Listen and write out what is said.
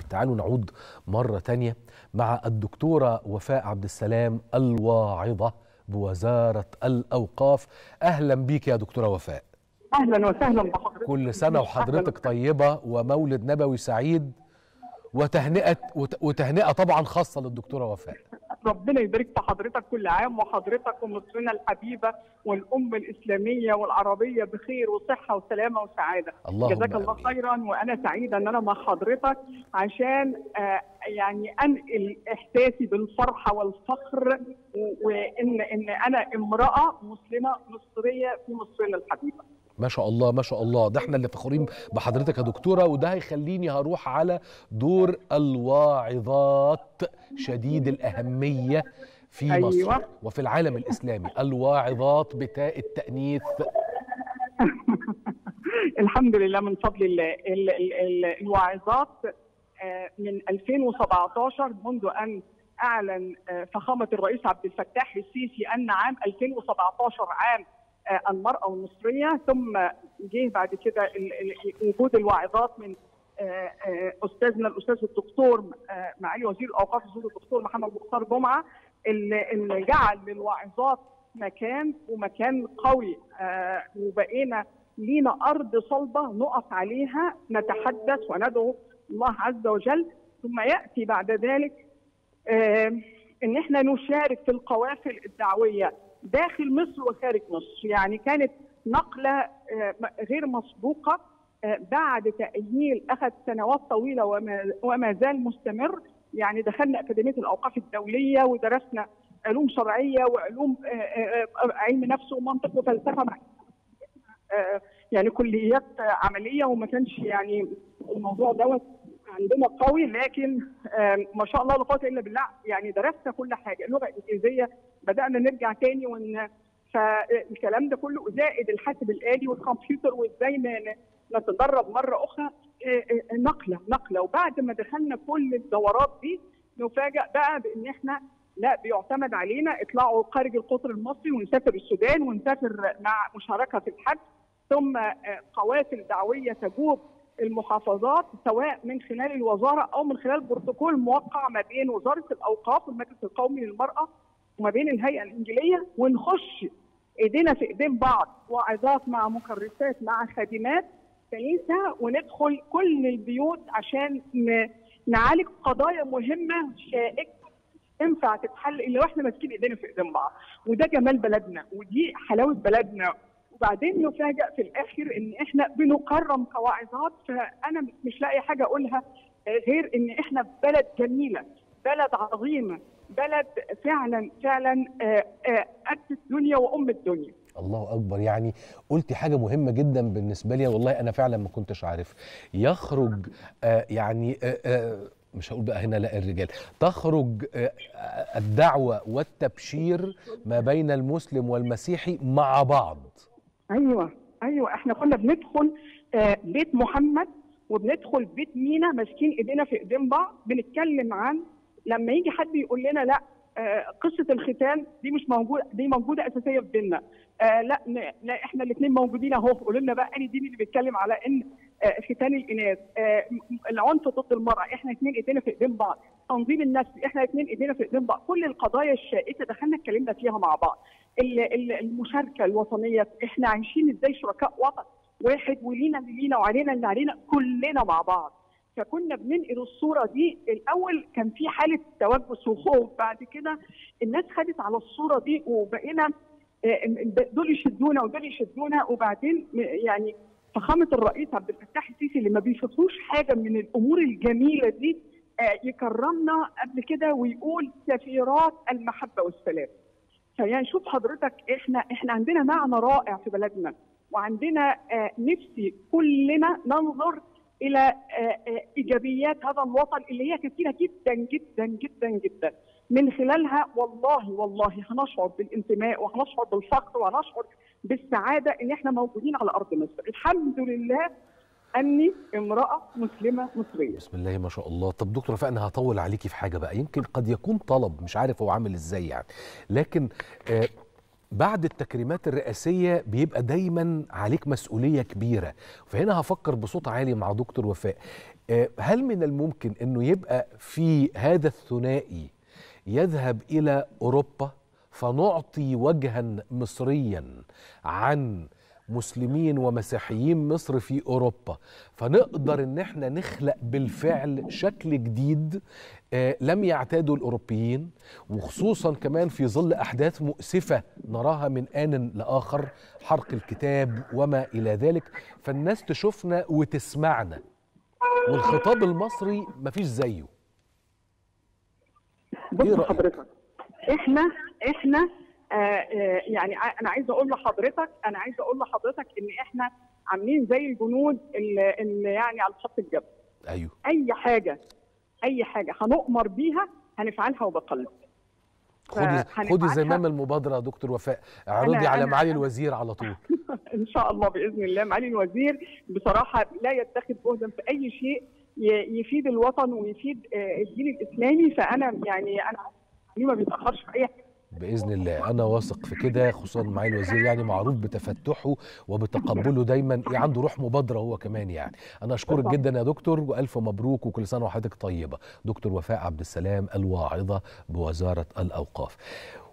تعالوا نعود مرة تانية مع الدكتورة وفاء عبد السلام الواعظة بوزارة الأوقاف أهلا بيك يا دكتورة وفاء اهلا وسهلا بحضرتك كل سنة وحضرتك طيبة ومولد نبوي سعيد وتهنئة وت- وتهنئة طبعا خاصة للدكتورة وفاء ربنا يبارك في حضرتك كل عام وحضرتك ومصرنا الحبيبه والامه الاسلاميه والعربيه بخير وصحه وسلامه وسعاده اللهم جزاك الله آمين. خيرا وانا سعيده ان انا مع حضرتك عشان آه، يعني انقل احساسي بالفرحه والفخر و- وان ان انا امراه مسلمه مصريه في مصرنا الحبيبه ما شاء الله ما شاء الله ده احنا اللي فخورين بحضرتك يا دكتوره وده هيخليني هروح على دور الواعظات شديد الاهميه في أيوة. مصر وفي العالم الاسلامي الواعظات بتاء التانيث الحمد لله من فضل الله ال- ال- ال- الواعظات آه، من 2017 منذ ان اعلن آه، فخامه الرئيس عبد الفتاح السيسي ان عام 2017 عام آه، المراه المصريه ثم جه بعد كده ال- ال- وجود الواعظات من آه، آه، استاذنا الاستاذ الدكتور آه، معالي وزير الاوقاف الاستاذ الدكتور محمد مختار جمعه اللي اللي جعل للواعظات مكان ومكان قوي آه، وبقينا لينا ارض صلبه نقف عليها نتحدث وندعو الله عز وجل ثم ياتي بعد ذلك آه، ان احنا نشارك في القوافل الدعويه داخل مصر وخارج مصر يعني كانت نقله آه، غير مسبوقه آه، بعد تاهيل اخذ سنوات طويله وما, وما زال مستمر يعني دخلنا اكاديميه الاوقاف الدوليه ودرسنا علوم شرعيه وعلوم آه، آه، آه، علم نفس ومنطق وفلسفه مع آه، يعني كليات آه، عمليه وما كانش يعني الموضوع دوت عندنا قوي لكن آه، ما شاء الله لا قوه الا بالله يعني درسنا كل حاجه اللغه الانجليزيه بدانا نرجع تاني ون فالكلام ده كله زائد الحاسب الالي والكمبيوتر وازاي ن- نتدرب مره اخرى آه، آه، نقله نقله وبعد ما دخلنا كل الدورات دي نفاجئ بقى بان احنا لا بيعتمد علينا اطلعوا خارج القطر المصري ونسافر السودان ونسافر مع مشاركه في الحج ثم آه، قوافل دعويه تجوب المحافظات سواء من خلال الوزاره او من خلال بروتوكول موقع ما بين وزاره الاوقاف والمجلس القومي للمراه وما بين الهيئه الانجيليه ونخش ايدينا في ايدين بعض واعظات مع مكرسات مع خادمات كنيسه وندخل كل البيوت عشان ن- نعالج قضايا مهمه شائكه تنفع تتحل الا واحنا ماسكين ايدينا في ايدين بعض وده جمال بلدنا ودي حلاوه بلدنا وبعدين نفاجئ في الاخر ان احنا بنكرم كواعظات فانا مش لاقي حاجه اقولها غير ان احنا في بلد جميله بلد عظيمه بلد فعلا فعلا آه، آه، قد الدنيا وام الدنيا الله اكبر يعني قلتي حاجه مهمه جدا بالنسبه لي والله انا فعلا ما كنتش عارف يخرج آه يعني آه آه مش هقول بقى هنا لا الرجال تخرج آه آه، الدعوه والتبشير ما بين المسلم والمسيحي مع بعض ايوه ايوه احنا كنا بندخل آه، بيت محمد وبندخل بيت مينا ماسكين ايدينا في ايدين بعض بنتكلم عن لما يجي حد يقول لنا لا آه، قصه الختان دي مش موجوده دي موجوده اساسيه في ديننا آه لا ن- لا احنا الاثنين موجودين اهو قولوا لنا بقى انهي دين اللي بيتكلم على ان آه، ختان الاناث آه، م- العنف ضد المراه احنا اثنين ايدينا في ايدين بعض تنظيم النفس احنا اثنين ايدينا في ايدين بعض كل القضايا الشائكه دخلنا اتكلمنا فيها مع بعض ال- ال- المشاركه الوطنيه احنا عايشين ازاي شركاء وطن واحد ولينا اللي لينا وعلينا اللي علينا كلنا مع بعض فكنا بننقل الصوره دي الاول كان في حاله توجس وخوف بعد كده الناس خدت على الصوره دي وبقينا آه، دول يشدونا ودول يشدونا وبعدين يعني فخامه الرئيس عبد الفتاح السيسي اللي ما بيشوفوش حاجه من الامور الجميله دي آه، يكرمنا قبل كده ويقول سفيرات المحبه والسلام فيعني شوف حضرتك احنا احنا عندنا معنى رائع في بلدنا وعندنا آه، نفسي كلنا ننظر الى آه، آه، ايجابيات هذا الوطن اللي هي كثيره جدا جدا جدا جدا من خلالها والله والله هنشعر بالانتماء وهنشعر بالفخر وهنشعر بالسعاده ان احنا موجودين على ارض مصر الحمد لله اني امراه مسلمه مصريه بسم الله ما شاء الله طب دكتور وفاء انا هطول عليكي في حاجه بقى يمكن قد يكون طلب مش عارف هو عامل ازاي يعني لكن آه بعد التكريمات الرئاسيه بيبقى دايما عليك مسؤوليه كبيره فهنا هفكر بصوت عالي مع دكتور وفاء آه، هل من الممكن انه يبقى في هذا الثنائي يذهب الى اوروبا فنعطي وجها مصريا عن مسلمين ومسيحيين مصر في اوروبا فنقدر ان احنا نخلق بالفعل شكل جديد آه، لم يعتاده الاوروبيين وخصوصا كمان في ظل احداث مؤسفه نراها من ان لاخر حرق الكتاب وما الى ذلك فالناس تشوفنا وتسمعنا والخطاب المصري مفيش زيه بص إيه رأيك؟ حضرتك احنا احنا آه آه يعني ع- انا عايزه اقول لحضرتك انا عايزه اقول لحضرتك ان احنا عاملين زي الجنود اللي, اللي يعني على خط الجبل ايوه اي حاجه اي حاجه هنؤمر بيها هنفعلها وبقلب خدي فهنبعتها- خدي زمام المبادره يا دكتور وفاء اعرضي أنا- على أنا- معالي أنا- الوزير على طول ان شاء الله باذن الله معالي الوزير بصراحه لا يتخذ جهدا في اي شيء ي- يفيد الوطن ويفيد آه، الدين الاسلامي فانا يعني انا ما بيتاخرش في اي حاجه باذن الله انا واثق في كده خصوصا معالي الوزير يعني معروف بتفتحه وبتقبله دايما إيه، عنده روح مبادره هو كمان يعني انا اشكرك بالضبط. جدا يا دكتور والف مبروك وكل سنه وحضرتك طيبه دكتور وفاء عبد السلام الواعظه بوزاره الاوقاف